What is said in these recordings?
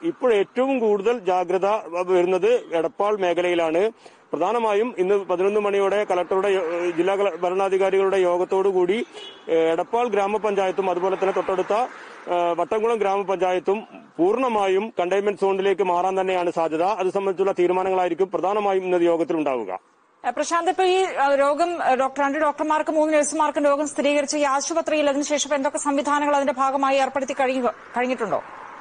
ഇപ്പോൾ ഏറ്റവും കൂടുതൽ ജാഗ്രത വരുന്നത് എടപ്പാൾ മേഖലയിലാണ് പ്രധാനമായും ഇന്ന് പതിനൊന്ന് മണിയോടെ കലക്ടറുടെ യോ- ജില്ലാ കല- ഭരണാധികാരികളുടെ യോഗത്തോടുകൂടി ഏഹ്, എടപ്പാൾ ഗ്രാമപഞ്ചായത്തും അതുപോലെ തന്നെ തൊട്ടടുത്ത ഏഹ്, വട്ടംകുളം ഗ്രാമപഞ്ചായത്തും പൂർണ്ണമായും കണ്ടെയ്ൻമെന്റ് സോണിലേക്ക് മാറാൻ തന്നെയാണ് സാധ്യത അത് സംബന്ധിച്ചുള്ള തീരുമാനങ്ങളായിരിക്കും പ്രധാനമായും ഇന്നത്തെ യോഗത്തിൽ ഉണ്ടാവുക ഏഹ് പ്രശാന്ത് ഇപ്പൊ ഈ ഏഹ് രോഗം ഏഹ് ഡോക്ടർ രണ്ട് ഡോക്ടർമാർക്ക് മൂന്ന് നഴ്സുമാർക്കും രോഗം സ്ഥിരീകരിച്ച ഈ ആശുപത്രിയിൽ അതിനുശേഷം എന്തൊക്കെ സംവിധാനങ്ങൾ അതിന്റെ ഭാഗമായി ഏർപ്പെടുത്തി കഴിയുക കഴിഞ്ഞിട്ടുണ്ടോ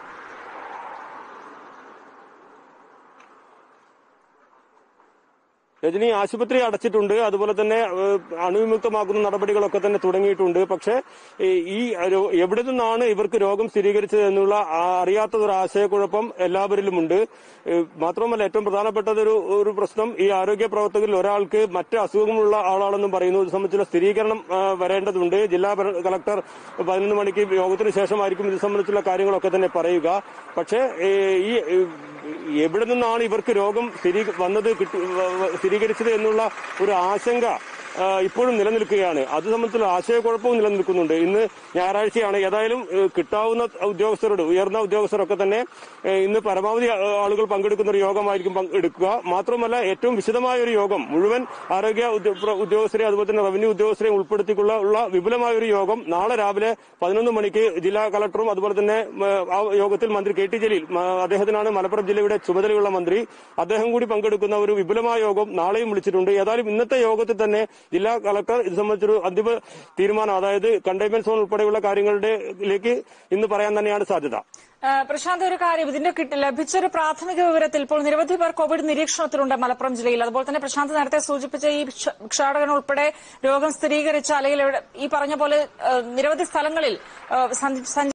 രജനി ആശുപത്രി അടച്ചിട്ടുണ്ട് അതുപോലെ തന്നെ ഏഹ്, അണുവിമുക്തമാക്കുന്ന നടപടികളൊക്കെ തന്നെ തുടങ്ങിയിട്ടുണ്ട് പക്ഷേ ഈ ഈ രോ- എവിടെ നിന്നാണ് ഇവർക്ക് രോഗം സ്ഥിരീകരിച്ചത് എന്നുള്ള ആ അറിയാത്തതൊരു ആശയക്കുഴപ്പം എല്ലാവരിലുമുണ്ട് ഏഹ്, മാത്രമല്ല ഏറ്റവും പ്രധാനപ്പെട്ടത് ഒരു ഒരു പ്രശ്നം ഈ ആരോഗ്യ പ്രവർത്തകരിൽ ഒരാൾക്ക് മറ്റ് അസുഖമുള്ള ആളാണെന്നും പറയുന്നു ഇത് സംബന്ധിച്ചുള്ള സ്ഥിരീകരണം ആ, വരേണ്ടതുണ്ട് ജില്ലാ ഭര- കളക്ടർ പതിനൊന്ന് മണിക്ക് യോഗത്തിന് ശേഷമായിരിക്കും ഇത് സംബന്ധിച്ചുള്ള കാര്യങ്ങളൊക്കെ തന്നെ പറയുക പക്ഷേ ഏഹ്, ഈ ഏഹ്, എവിടെ നിന്നാണ് ഇവർക്ക് രോഗം സ്ഥിരീ വന്നത് കിട്ടി വ- വ- സ്ഥിരീകരിച്ചത് എന്നുള്ള ഒരു ആശങ്ക ആ, ഇപ്പോഴും നിലനിൽക്കുകയാണ് അത് സംബന്ധിച്ചുള്ള ആശയക്കുഴപ്പവും നിലനിൽക്കുന്നുണ്ട് ഇന്ന് ഞായറാഴ്ചയാണ് ഏതായാലും ഏ, കിട്ടാവുന്ന ഉദ്യോഗസ്ഥരോട് ഉയർന്ന ഉദ്യോഗസ്ഥരൊക്കെ തന്നെ ഏ, ഇന്ന് പരമാവധി ആ- ആളുകൾ പങ്കെടുക്കുന്ന ഒരു യോഗമായിരിക്കും പങ്കെടുക്കുക മാത്രമല്ല ഏറ്റവും വിശദമായ ഒരു യോഗം മുഴുവൻ ആരോഗ്യ ഉദ്യോ- പ്ര- ഉദ്യോഗസ്ഥരെ അതുപോലെ തന്നെ റവന്യൂ ഉദ്യോഗസ്ഥരെയും ഉൾപ്പെടുത്തിക്കുള്ള ഉള്ള വിപുലമായ ഒരു യോഗം നാളെ രാവിലെ പതിനൊന്ന് മണിക്ക് ജില്ലാ കളക്ടറും അതുപോലെ തന്നെ ഉം, ആ യോഗത്തിൽ മന്ത്രി കെ ടി ജലീൽ മ, അദ്ദേഹത്തിനാണ് മലപ്പുറം ജില്ലയുടെ ചുമതലയുള്ള മന്ത്രി അദ്ദേഹം കൂടി പങ്കെടുക്കുന്ന ഒരു വിപുലമായ യോഗം നാളെയും വിളിച്ചിട്ടുണ്ട് ഏതായാലും ഇന്നത്തെ യോഗത്തിൽ തന്നെ ജില്ലാ കളക്ടർ ഇത് സംബന്ധിച്ചൊരു അന്തിമ തീരുമാനം അതായത് കണ്ടെയ്ൻമെന്റ് സോൺ ഉൾപ്പെടെയുള്ള കാര്യങ്ങളിലേക്ക് ഇന്ന് പറയാൻ തന്നെയാണ് സാധ്യത ഏഹ് പ്രശാന്ത് ഒരു കാര്യം ഇതിന്റെ കിട്ടി- ലഭിച്ചൊരു പ്രാഥമിക വിവരത്തിൽ ഇപ്പോൾ നിരവധി പേർ കോവിഡ് നിരീക്ഷണത്തിലുണ്ട് മലപ്പുറം ജില്ലയിൽ അതുപോലെ തന്നെ പ്രശാന്ത് നേരത്തെ സൂചിപ്പിച്ച ഈ ക്ഷ- ക്ഷാടകൻ ഉൾപ്പെടെ രോഗം സ്ഥിരീകരിച്ച അല്ലെങ്കിൽ ഇവിടെ ഈ പറഞ്ഞ പോലെ ഏഹ് നിരവധി സ്ഥലങ്ങളിൽ ഏഹ് സഞ്ച- സഞ്ച-